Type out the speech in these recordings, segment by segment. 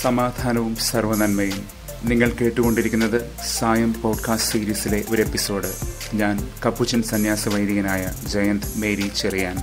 സമാധാനവും സർവനന്മയും നിങ്ങൾ കേട്ടുകൊണ്ടിരിക്കുന്നത് സായം പോഡ്കാസ്റ്റ് സീരീസിലെ ഒരു എപ്പിസോഡ് ഞാൻ കപ്പുച്ചൻ സന്യാസ വൈദികനായ ജയന്ത് മേരി ചെറിയാൻ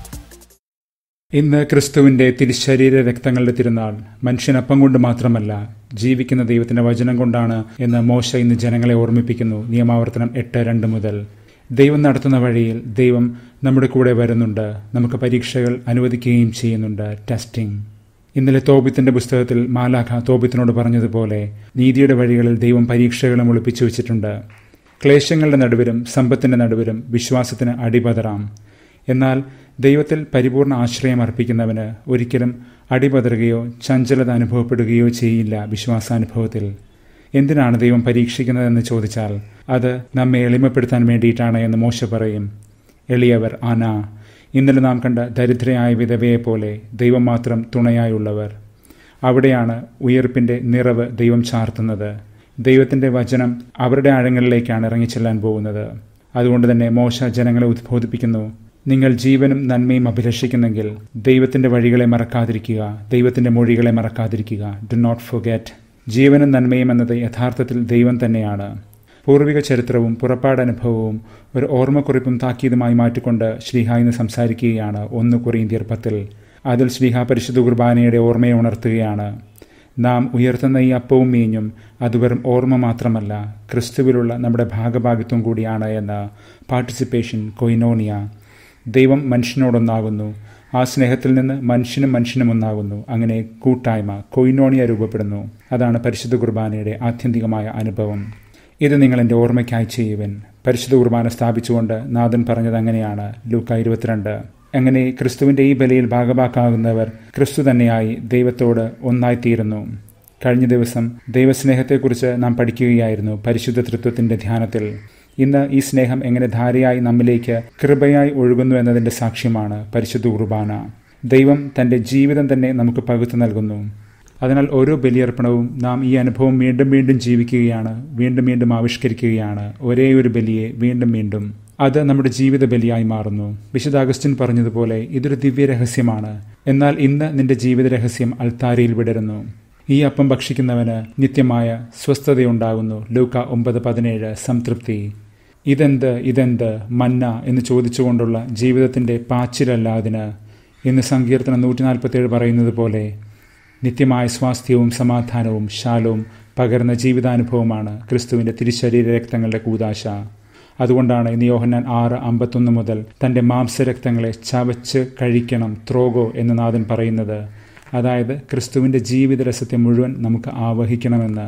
ഇന്ന് ക്രിസ്തുവിന്റെ തിരുശരീര രക്തങ്ങളുടെ തിരുനാൾ മനുഷ്യനപ്പം കൊണ്ട് മാത്രമല്ല ജീവിക്കുന്ന ദൈവത്തിന്റെ വചനം കൊണ്ടാണ് എന്ന് മോശ ഇന്ന് ജനങ്ങളെ ഓർമ്മിപ്പിക്കുന്നു നിയമാവർത്തനം എട്ട് രണ്ട് മുതൽ ദൈവം നടത്തുന്ന വഴിയിൽ ദൈവം നമ്മുടെ കൂടെ വരുന്നുണ്ട് നമുക്ക് പരീക്ഷകൾ അനുവദിക്കുകയും ചെയ്യുന്നുണ്ട് ടെസ്റ്റിംഗ് ഇന്നലെ തോബിത്തിന്റെ പുസ്തകത്തിൽ മാലാഖ തോബിത്തിനോട് പറഞ്ഞതുപോലെ നീതിയുടെ വഴികളിൽ ദൈവം പരീക്ഷകളും ഒളിപ്പിച്ചു വെച്ചിട്ടുണ്ട് ക്ലേശങ്ങളുടെ നടുവിലും സമ്പത്തിന്റെ നടുവിലും വിശ്വാസത്തിന് അടിപതറാം എന്നാൽ ദൈവത്തിൽ പരിപൂർണ ആശ്രയം അർപ്പിക്കുന്നവന് ഒരിക്കലും അടിപതറുകയോ ചഞ്ചലത അനുഭവപ്പെടുകയോ ചെയ്യില്ല വിശ്വാസാനുഭവത്തിൽ എന്തിനാണ് ദൈവം പരീക്ഷിക്കുന്നതെന്ന് ചോദിച്ചാൽ അത് നമ്മെ എളിമപ്പെടുത്താൻ വേണ്ടിയിട്ടാണ് എന്ന് മോശ പറയും എളിയവർ ആന ഇന്നലെ നാം കണ്ട ദരിദ്രയായ വിധവയെ പോലെ ദൈവം മാത്രം തുണയായുള്ളവർ അവിടെയാണ് ഉയർപ്പിന്റെ നിറവ് ദൈവം ചാർത്തുന്നത് ദൈവത്തിന്റെ വചനം അവരുടെ ആഴങ്ങളിലേക്കാണ് ഇറങ്ങിച്ചെല്ലാൻ പോകുന്നത് അതുകൊണ്ട് തന്നെ മോശ ജനങ്ങളെ ഉദ്ബോധിപ്പിക്കുന്നു നിങ്ങൾ ജീവനും നന്മയും അഭിലഷിക്കുന്നെങ്കിൽ ദൈവത്തിന്റെ വഴികളെ മറക്കാതിരിക്കുക ദൈവത്തിന്റെ മൊഴികളെ മറക്കാതിരിക്കുക ഡു നോട്ട് ഫൊഗെറ്റ് ജീവനും നന്മയും എന്നത് യഥാർത്ഥത്തിൽ ദൈവം തന്നെയാണ് പൂർവിക ചരിത്രവും പുറപ്പാടനുഭവവും ഒരു ഓർമ്മക്കുറിപ്പും താക്കീതുമായി മാറ്റിക്കൊണ്ട് ശ്രീഹ ഇന്ന് സംസാരിക്കുകയാണ് ഒന്ന് കൊറിയന്തിയർ പത്തിൽ അതിൽ ശ്രീഹ പരിശുദ്ധ കുർബാനയുടെ ഓർമ്മയെ ഉണർത്തുകയാണ് നാം ഉയർത്തുന്ന ഈ അപ്പവും മീഞ്ഞും അത് വെറും ഓർമ്മ മാത്രമല്ല ക്രിസ്തുവിലുള്ള നമ്മുടെ ഭാഗഭാഗിത്വം കൂടിയാണ് എന്ന് പാർട്ടിസിപ്പേഷൻ കൊയിനോണിയ ദൈവം മനുഷ്യനോടൊന്നാകുന്നു ആ സ്നേഹത്തിൽ നിന്ന് മനുഷ്യനും മനുഷ്യനും ഒന്നാകുന്നു അങ്ങനെ കൂട്ടായ്മ കൊയിനോണിയ രൂപപ്പെടുന്നു അതാണ് പരിശുദ്ധ കുർബാനയുടെ ആത്യന്തികമായ അനുഭവം ഇത് നിങ്ങൾ എൻ്റെ ഓർമ്മയ്ക്കായി ചെയ്യുവൻ പരിശുദ്ധ കുർബാന സ്ഥാപിച്ചുകൊണ്ട് നാഥൻ പറഞ്ഞത് അങ്ങനെയാണ് ലൂക്ക ഇരുപത്തിരണ്ട് അങ്ങനെ ക്രിസ്തുവിൻ്റെ ഈ ബലിയിൽ ഭാഗഭാക്കാകുന്നവർ ക്രിസ്തു തന്നെയായി ദൈവത്തോട് ഒന്നായിത്തീരുന്നു കഴിഞ്ഞ ദിവസം ദൈവസ്നേഹത്തെക്കുറിച്ച് നാം പഠിക്കുകയായിരുന്നു പരിശുദ്ധ തൃത്വത്തിൻ്റെ ധ്യാനത്തിൽ ഇന്ന് ഈ സ്നേഹം എങ്ങനെ ധാരയായി നമ്മിലേക്ക് കൃപയായി ഒഴുകുന്നു എന്നതിൻ്റെ സാക്ഷ്യമാണ് പരിശുദ്ധ കുർബാന ദൈവം തൻ്റെ ജീവിതം തന്നെ നമുക്ക് പകുത്തു നൽകുന്നു അതിനാൽ ഓരോ ബലിയർപ്പണവും നാം ഈ അനുഭവം വീണ്ടും വീണ്ടും ജീവിക്കുകയാണ് വീണ്ടും വീണ്ടും ആവിഷ്കരിക്കുകയാണ് ഒരേ ഒരു ബലിയെ വീണ്ടും വീണ്ടും അത് നമ്മുടെ ജീവിത ബലിയായി മാറുന്നു വിശുദ്ധ അഗസ്റ്റിൻ പറഞ്ഞതുപോലെ ഇതൊരു ദിവ്യ രഹസ്യമാണ് എന്നാൽ ഇന്ന് നിന്റെ ജീവിത രഹസ്യം അൽത്താരയിൽ വിടരുന്നു ഈ അപ്പം ഭക്ഷിക്കുന്നവന് നിത്യമായ സ്വസ്ഥതയുണ്ടാകുന്നു ലൂക്ക ഒമ്പത് പതിനേഴ് സംതൃപ്തി ഇതെന്ത് ഇതെന്ത് മന്ന എന്ന് ചോദിച്ചുകൊണ്ടുള്ള ജീവിതത്തിൻ്റെ പാച്ചിലല്ല അതിന് ഇന്ന് സങ്കീർത്തനം നൂറ്റി നാൽപ്പത്തേഴ് പറയുന്നത് പോലെ നിത്യമായ സ്വാസ്ഥ്യവും സമാധാനവും ശാലവും പകർന്ന ജീവിതാനുഭവമാണ് ക്രിസ്തുവിൻ്റെ തിരുശരീര രക്തങ്ങളുടെ കൂതാശ അതുകൊണ്ടാണ് ഇന്ന് യോഹന്നാൻ ആറ് അമ്പത്തൊന്ന് മുതൽ തൻ്റെ മാംസരക്തങ്ങളെ ചവച്ച് കഴിക്കണം ത്രോഗോ എന്ന് നാഥൻ പറയുന്നത് അതായത് ക്രിസ്തുവിൻ്റെ ജീവിതരസത്തെ മുഴുവൻ നമുക്ക് ആവഹിക്കണമെന്ന്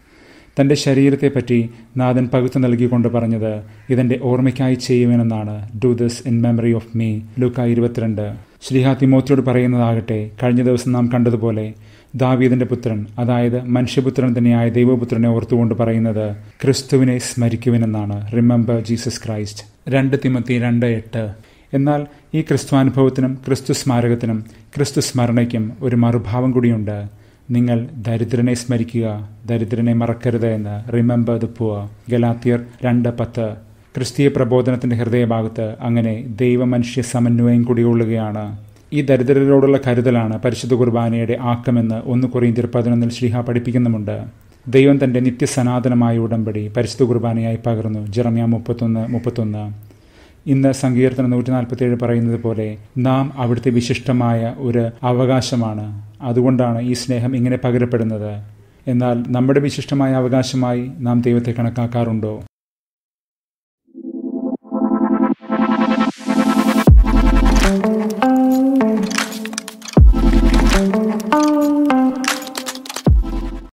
തൻ്റെ ശരീരത്തെപ്പറ്റി നാഥൻ പകുത്തു നൽകിക്കൊണ്ട് പറഞ്ഞത് ഇതെൻ്റെ ഓർമ്മയ്ക്കായി ചെയ്യുമെന്നാണ് do this in memory of me ലൂക്ക ഇരുപത്തിരണ്ട് ശ്രീഹ തിമോത്തിയോട് പറയുന്നതാകട്ടെ കഴിഞ്ഞ ദിവസം നാം കണ്ടതുപോലെ ദാവീദിന്റെ പുത്രൻ അതായത് മനുഷ്യപുത്രൻ തന്നെയായ ദൈവപുത്രനെ ഓർത്തുകൊണ്ട് പറയുന്നത് ക്രിസ്തുവിനെ സ്മരിക്കുവിനെന്നാണ് റിമെമ്പർ ജീസസ് ക്രൈസ്റ്റ് രണ്ട് തിമത്തി രണ്ട് എട്ട് എന്നാൽ ഈ ക്രിസ്തുവാനുഭവത്തിനും ക്രിസ്തു സ്മാരകത്തിനും ക്രിസ്തു സ്മരണയ്ക്കും ഒരു മറുഭാവം കൂടിയുണ്ട് നിങ്ങൾ ദരിദ്രനെ സ്മരിക്കുക ദരിദ്രനെ മറക്കരുത് എന്ന് റിമെമ്പർ ദ പുവ ഗലാത്തിയർ രണ്ട് പത്ത് ക്രിസ്തീയ പ്രബോധനത്തിന്റെ ഹൃദയഭാഗത്ത് അങ്ങനെ ദൈവമനുഷ്യ സമന്വയം കുടികൊള്ളുകയാണ് ഈ ദരിദ്രരോടുള്ള കരുതലാണ് പരിശുദ്ധ കുർബാനയുടെ ആക്കമെന്ന് ഒന്ന് കൊറിയന്തിയർ പതിനൊന്നിൽ ശ്രീഹ പഠിപ്പിക്കുന്നുമുണ്ട് ദൈവം തന്റെ നിത്യസനാതനമായ ഉടമ്പടി പരിശുദ്ധ കുർബാനയായി പകർന്നു ജെറമ്യ മുപ്പത്തൊന്ന് മുപ്പത്തൊന്ന് ഇന്ന് സങ്കീർത്തനം നൂറ്റി നാൽപ്പത്തിയേഴ് പറയുന്നത് പോലെ നാം അവിടുത്തെ വിശിഷ്ടമായ ഒരു അവകാശമാണ് അതുകൊണ്ടാണ് ഈ സ്നേഹം ഇങ്ങനെ പകരപ്പെടുന്നത് എന്നാൽ നമ്മുടെ വിശിഷ്ടമായ അവകാശമായി നാം ദൈവത്തെ കണക്കാക്കാറുണ്ടോ